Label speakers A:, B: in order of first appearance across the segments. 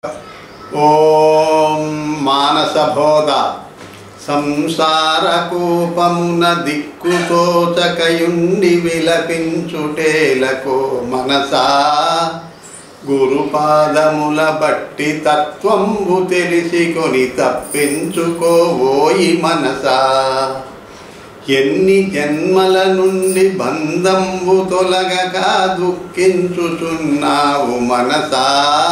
A: ఓం మానసబోధ సంసార కూపమున దిక్కుతోచకయుండి విలపించుటేలకు మనసా గురుపాదముల బట్టి తత్వంబు తెలిసి కొని తప్పించుకోవోయి మనసా ఎన్ని జన్మల నుండి బంధంబు తొలగక దుఃఖించుచున్నావు మనసా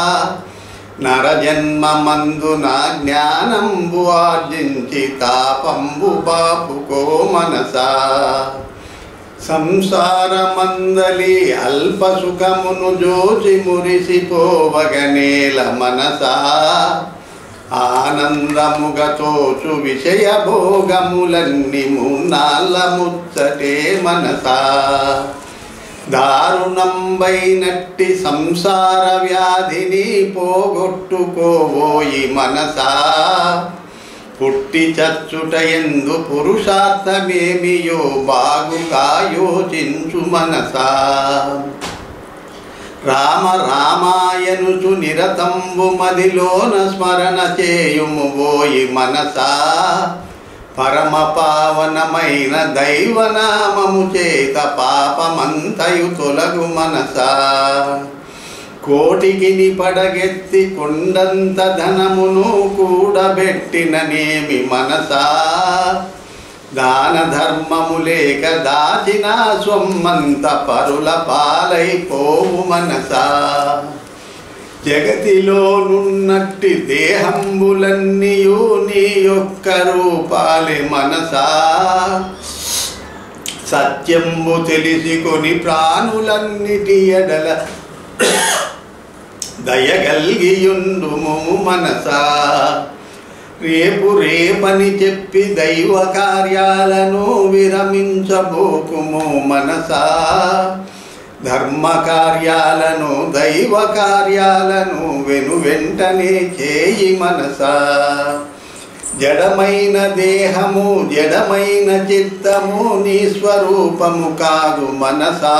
A: నరజన్మమందున జ్ఞానంబు ఆర్జించి తాపంబు బాపుకో మనసా సంసారమందలి అల్ప సుఖమును జోచి మురిసిపోవగనేల మనసా ఆనందముగతోచు విషయ భోగములన్ని మున్నాళ్ళ ముచ్చటే మనసా దారుణంబైనట్టి సంసార వ్యాధిని పోగొట్టుకోవోయి మనసా పుట్టి చచ్చుట ఎందు పురుషార్థమేమియో బాగుగా యోచించు మనసా రామ రామాయనుచు నిరతంబు మదిలోన స్మరణ చేయుము పోయి మనసా పరమ పావనమైన దైవనామము చేత పాపమంతయు తొలగు మనసా కోటికి పడగెత్తి కొండంత ధనమును కూడబెట్టిననేమి మనసా దాన ధర్మము లేక దాచిన సొమ్మంత పరుల పాలైపోవు మనసా జగతిలోనున్నట్టి దేహంబులన్నీయు నీ యొక్క రూపాలే మనసా సత్యంబు తెలిసికొని ప్రాణులన్నిటి ఎడల దయగల్గియుండుము మనసా రేపు రేపని చెప్పి దైవ కార్యాలను విరమించబోకుము మనసా ధర్మ కార్యాలను దైవ కార్యాలను వెను వెంటనే చేయి మనసా జడమైన దేహము జడమైన చిత్తము నీ స్వరూపము కాదు మనసా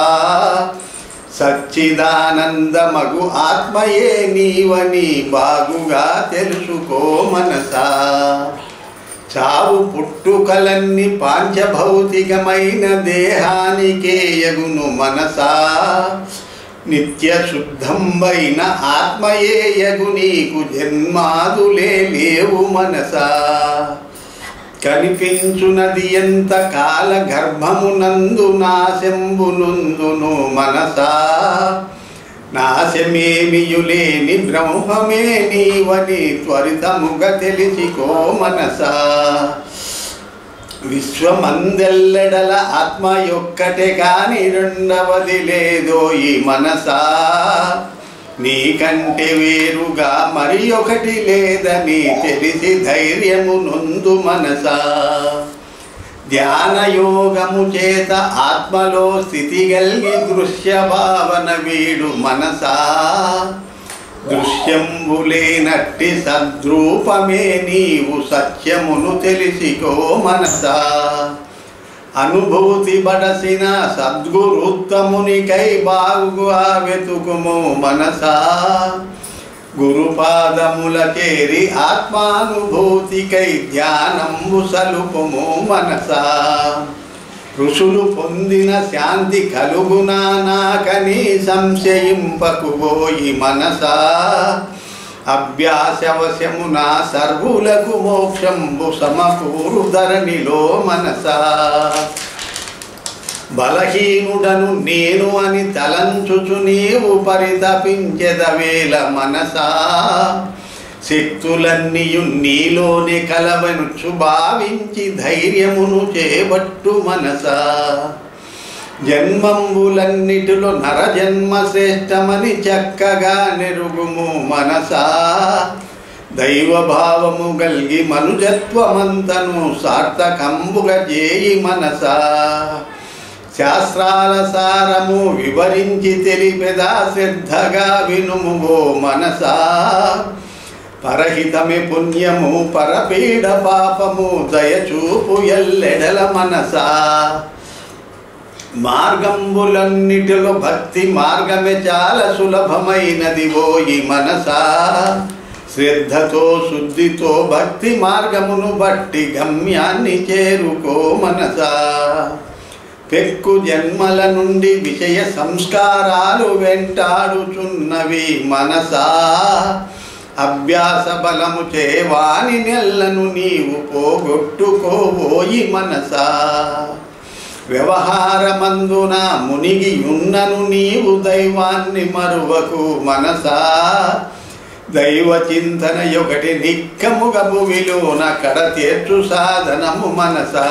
A: సచ్చిదానందమగు ఆత్మయే నీవని బాగుగా తెలుసుకో మనసా చావు పుట్టుకలన్నీ పాంచభౌతికమైన దేహానికే యగును మనసా నిత్య శుద్ధంబైన ఆత్మయే యగు నీకు జన్మాదులే లేవు మనసా కనిపించునది ఎంత కాల గర్భమునందు నాశంబునందును మనసా నాశమేమియులేని బ్రహ్మమే నీవని త్వరితముగ తెలిసికో మనసా విశ్వమందెల్లెడల ఆత్మ యొక్కటే కాని రెండవది లేదో ఈ మనసా నీకంటే వేరుగా మరి ఒకటి లేదని తెలిసి ధైర్యము నొందు మనసా ధ్యాన యోగము చేత ఆత్మలో స్థితి గల్గి దృశ్య భావన వీడు మనసా దృశ్యంబులేనట్టి సద్రూపమే నీవు సత్యమును తెలిసికో మనసా అనుభూతి బడసిన సద్గురుత్తమునికై బాగుగా వెతుకుము మనసా గురుపాదముల చేరి ఆత్మానుభూతికై ధ్యానంబు సలుపుము మనసా ఋషులు పొందిన శాంతి కలుగునా నాకని సంశయింపకుబోయి మనసా అభ్యాసవశమున సర్వులకు మోక్షంబు సమకూరు ధరణిలో మనసా బలహీనుడను నేను అని తలంచుచు నీవు పరితపించెదవేల మనసా శక్తులన్నీయు నీలోనే కలవనుచు భావించి ధైర్యమును చేపట్టు మనసా జన్మంబులన్నిటిలో నరజన్మ శ్రేష్టమని చక్కగా నెరుగుము మనసా దైవభావము గల్గి మనుజత్వమంతను సార్థకంబుగా చేయి మనసా శాస్త్రాల సారము వివరించి తెలిపెదా శ్రద్ధగా వినుము మనసా పరహితమి పుణ్యము పరపీడ పాపము దయచూపు ఎల్లెడల మనసా మార్గంబులన్నిటిలో భక్తి మార్గమే చాలా సులభమైనది ఓయి మనసా శ్రద్ధతో శుద్ధితో భక్తి మార్గమును బట్టి గమ్యాన్ని చేరుకో మనసా పెక్కు జన్మల నుండి విషయ సంస్కారాలు వెంటాడుచున్నవి మనసా అభ్యాస బలము చేవాని నెల్లను నీవు పోగొట్టుకోబోయి మనసా వ్యవహారమందున మునిగి ఉన్నను నీవు దైవాన్ని మరువకు మనసా దైవ చింతన ఒకటి నిక్కముగ భూమిలోన కడ తీర్చు సాధనము మనసా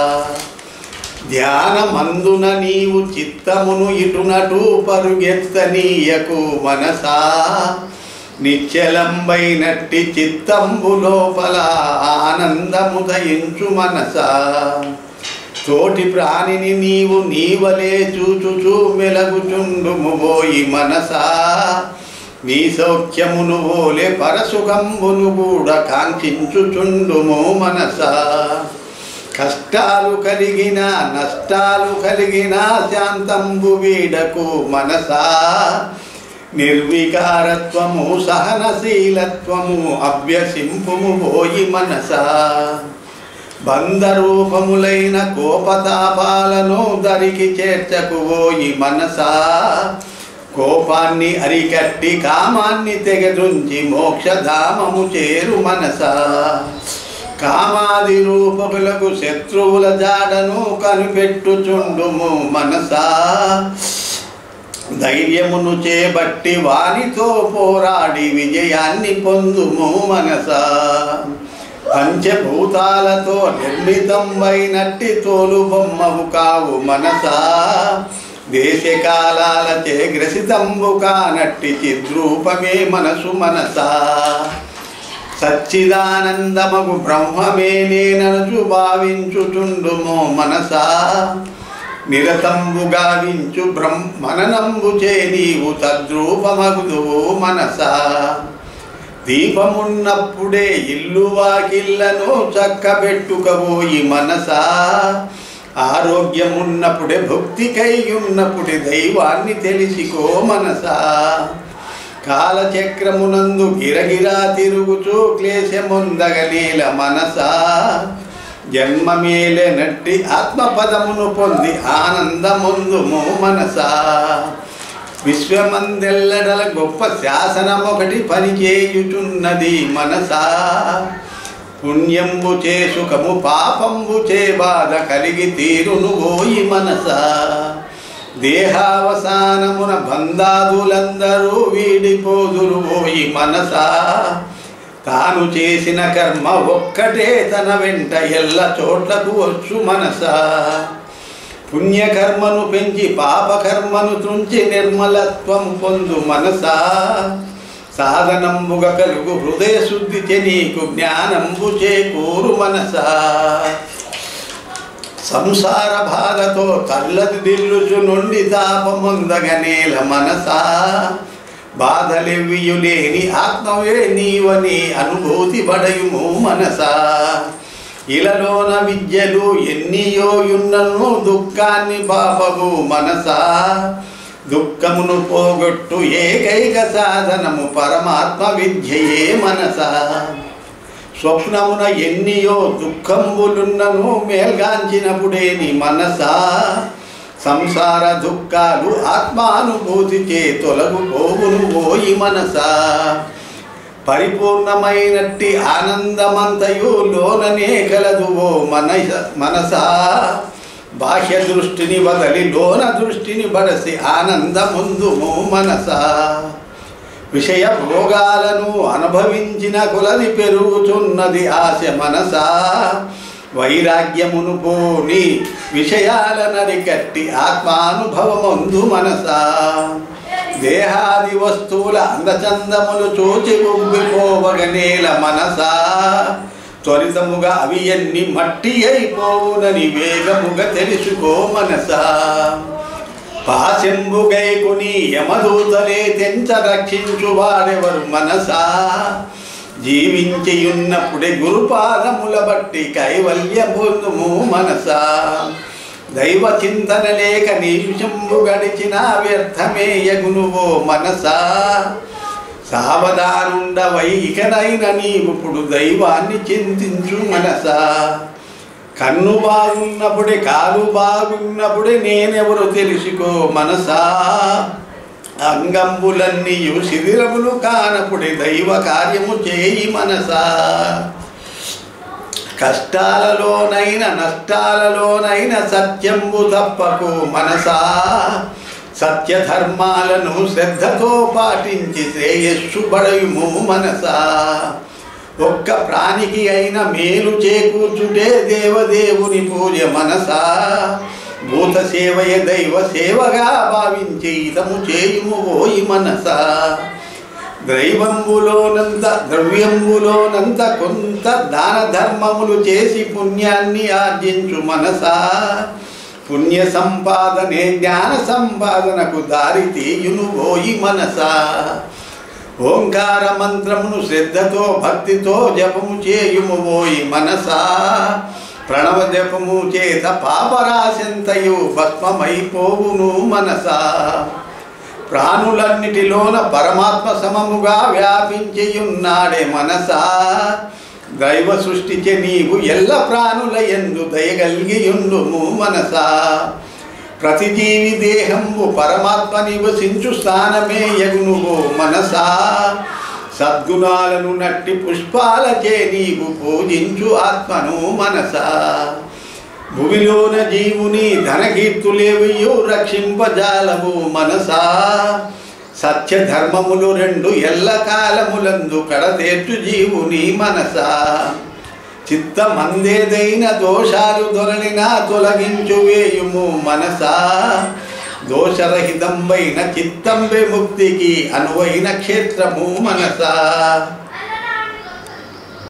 A: ధ్యానమందున నీవు చిత్తమును ఇటునటు పరుగెత్తనీయకు మనసా నిశ్చలంబైనట్టి చిత్తంబు లోపల ఆనందము దయించు మనసా తోటి ప్రాణిని నీవు నీవలే చూచుచూ మెలగుచుండుము పోయి మనసా నీ సౌఖ్యమును ఓలే పరసుఖంబును కూడా కాంక్షించుచుండుము మనసా కష్టాలు కలిగిన నష్టాలు కలిగిన శాంతంబు వీడకు మనసా నిర్వికారత్వము సహనశీలత్వము అభ్యసింపుము పోయి మనసా బంధరూపములైన కోపతాపాలను దరికి చేర్చకు పోయి మనసా కోపాన్ని అరికట్టి కామాన్ని తెగదుంచి మోక్షధామము చేరు మనసా కామాది రూపములకు శత్రువుల జాడను కనిపెట్టుచుండుము మనసా ధైర్యమును చేపట్టి వానితో పోరాడి విజయాన్ని పొందుము మనసా పంచభూతాలతో నిర్మితమైనట్టి తోలు బొమ్మవు కావు మనసా దేశకాలాలచే గ్రసితంబు కానట్టి చిద్రూపమే మనసు మనసా సచ్చిదానందమగు బ్రహ్మమే నేననుచు భావించుచుండుమో మనసా నిరతంబు గావించు బ్రహ్మ మననంబు చే నీవు తద్రూపమగుదువు మనసా దీపమున్నప్పుడే ఇల్లు వాకిళ్లను చక్కబెట్టుకబోయి మనసా ఆరోగ్యమున్నప్పుడే భక్తికై ఉన్నప్పుడే దైవాన్ని తెలిసికో మనసా కాలచక్రమునందు గిరగిరా తిరుగుచూ క్లేశముందగలీల మనసా జన్మమేలే నట్టి ఆత్మపదమును పొంది ఆనందముందుము మనసా విశ్వమందెల్లడల గొప్ప శాసనం ఒకటి పనిచేయుచున్నది మనసా పుణ్యంబు చే సుఖము పాపంబు చే బాధ కలిగి తీరును ఓయి మనసా దేహావసానమున బంధాదులందరూ వీడిపోదురు ఓయి మనసా తాను చేసిన కర్మ ఒక్కటే తన వెంట ఎల్ల చోట్లకు వచ్చు మనసా పుణ్యకర్మను పెంచి పాపకర్మను తుంచి నిర్మలత్వం పొందు మనసా సాధనంబుగ కలుగు హృదయ శుద్ధి చే నీకు జ్ఞానంబు చేకూరు మనసా సంసార బాధతో తల్లది దిల్లుచు నుండి తాపముందగనేల మనసా బాధలెవ్వియు లేని ఆత్మవే నీవని అనుభూతి పడయుము మనసా ఇలలోన విద్యలు ఎన్నియో యున్నను దుఃఖాన్ని బాపగు మనసా దుఃఖమును పోగొట్టు ఏకైక సాధనము పరమాత్మ విద్యయే మనసా స్వప్నమున ఎన్నియో దుఃఖంబులున్నను మేల్గాంచినప్పుడే నీ మనసా సంసార దుఃఖాలు ఆత్మానుభూతి చే తొలగు పోగును పోయి మనసా పరిపూర్ణమైనట్టి ఆనందమంతయు లోననే కలదు ఓ మనస మనసా బాహ్య దృష్టిని వదలి లోన దృష్టిని బడసి ఆనందముందుము మనసా విషయ భోగాలను అనుభవించిన కొలది పెరుగుచున్నది ఆశ మనసా వైరాగ్యమును పోని విషయాల నరికట్టి ఆత్మానుభవమందు మనసా దేహాది వస్తువుల అందచందములు చూచి ఉబ్బిపోవగనేల మనసా త్వరితముగా అవి ఎన్ని మట్టి అయిపోవునని వేగముగా తెలుసుకో మనసా పాశంబుగై కొని యమదూతలే తెంచ రక్షించు వారెవరు మనసా జీవించి ఉన్నప్పుడే గురుపాదముల బట్టి కైవల్య పొందుము మనసా దైవ చింతన లేక నిమిషంబు గడిచిన వ్యర్థమే యగునువో మనసా సావధానుండవై ఇకనైన నీవుప్పుడు దైవాన్ని చింతించు మనసా కన్ను బాగున్నప్పుడే కాలు బాగున్నప్పుడే నేనెవరు తెలుసుకో మనసా అంగంబులన్నీయు శిథిరములు కానప్పుడే దైవ కార్యము చేయి మనసా కష్టాలలోనైన నష్టాలలోనైన సత్యంబు తప్పకు మనసా సత్యధర్మాలను శ్రద్ధతో పాటించి శ్రేయస్సు బడయుము మనసా ఒక్క ప్రాణికి అయిన మేలు చేకూర్చుటే దేవదేవుని పూజ మనసా భూత సేవయ దైవ సేవగా భావించి ఇతము చేయుము ఓయి మనసా దైవంబులోనంత ద్రవ్యంబులోనంత కొంత దాన ధర్మములు చేసి పుణ్యాన్ని ఆర్జించు మనసా పుణ్య సంపాదనే జ్ఞాన సంపాదనకు దారి తీయును ఓయి మనసా ఓంకార మంత్రమును శ్రద్ధతో భక్తితో జపము చేయుము ఓయి మనసా ప్రణవ జపము చేత పాపరాశంతయు భస్మమైపోవును మనసా ప్రాణులన్నిటిలోన పరమాత్మ సమముగా వ్యాపించియున్నాడే మనసా దైవ సృష్టిచే నీవు ఎల్ల ప్రాణుల ఎందు దయగలిగియుండుము మనసా ప్రతి జీవి దేహంబు పరమాత్మ నివసించు స్థానమే యగునువు మనసా సద్గుణాలను నట్టి పుష్పాలచే నీవు పూజించు ఆత్మను మనసా భూమిలోన జీవుని ధనకీర్తులేవియు రక్షింపజాలము మనసా సత్య ధర్మములు రెండు ఎల్ల కాలములందు కడతేర్చు జీవుని మనసా చిత్తమందేదైన దోషాలు దొరలినా తొలగించు వేయుము మనసా దోషరహితంబైన చిత్తం విముక్తికి అనువైన క్షేత్రము మనసా